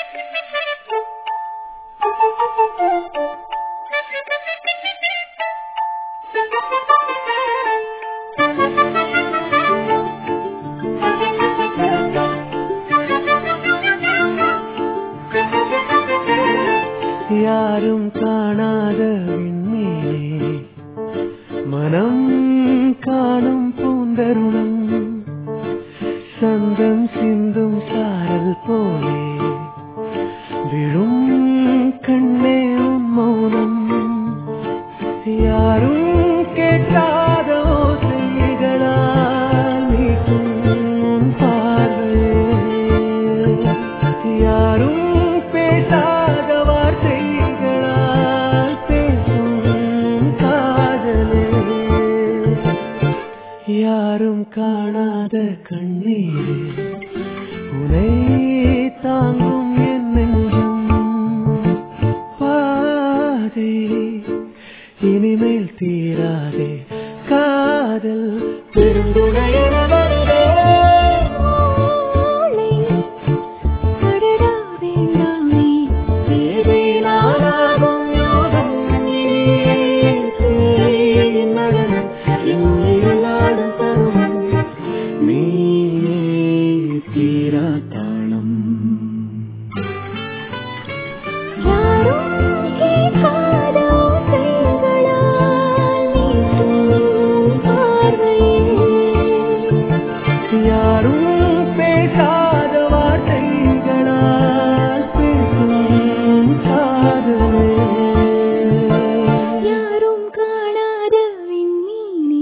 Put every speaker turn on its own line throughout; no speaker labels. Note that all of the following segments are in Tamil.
யாரும் காணாத விண்மீனே மனம் காணும் பூந்தருணம் சந்தம் சிந்தும் சாரல் போலே விழும் கண்ணே உன் மௌனம் யாரும் கேட்காத ஓசைகளால் நீட்டும் உன் பார்வையே யாரும் பேசாத வார்த்தைகளால் பேசும் காதலே யாரும் காணாத கண்ணீரே உனை தாங்கும் என் நெஞ்சம் பாதே இனிமேல் தீராதே காதல் பெருந்துணையென வருதே
அடடா வேண்டாமே
ஏதேனாகும் யோகம் நீயே தேயின் நடனம் இன்னில் ஆடும் தருணம் நீயே தீரா தாளம்
யாரும் கேட்காத ஓசைகளால் நீட்டும் பார்வையே
யாரும் பேசாத வார்த்தைகளால் பேசும் காதலே
யாரும் காணாத விண்மீனே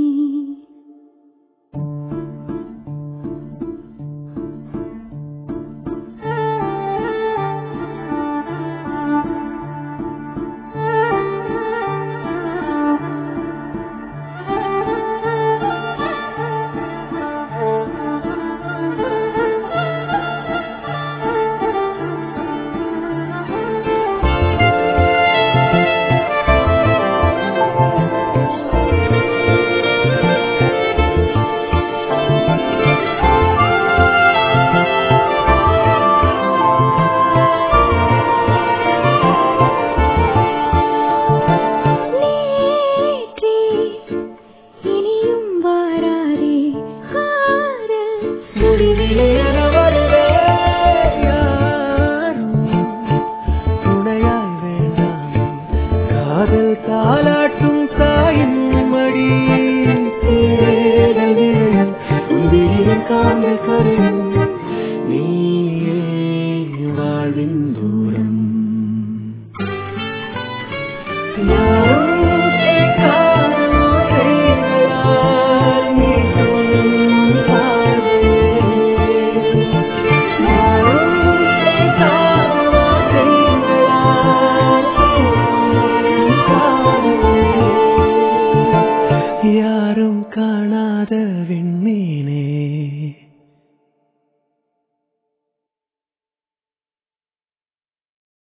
நேற்றே இனியும் வாராதே காதல்
முடிவிலே என வருதே யாரும் துணையாய் வேண்டாம் காதல் தாலாட்டும் தாயின் மடி தேடல் நிழல் உயிரின் காந்த கரையும் நீயே வாழ்வின்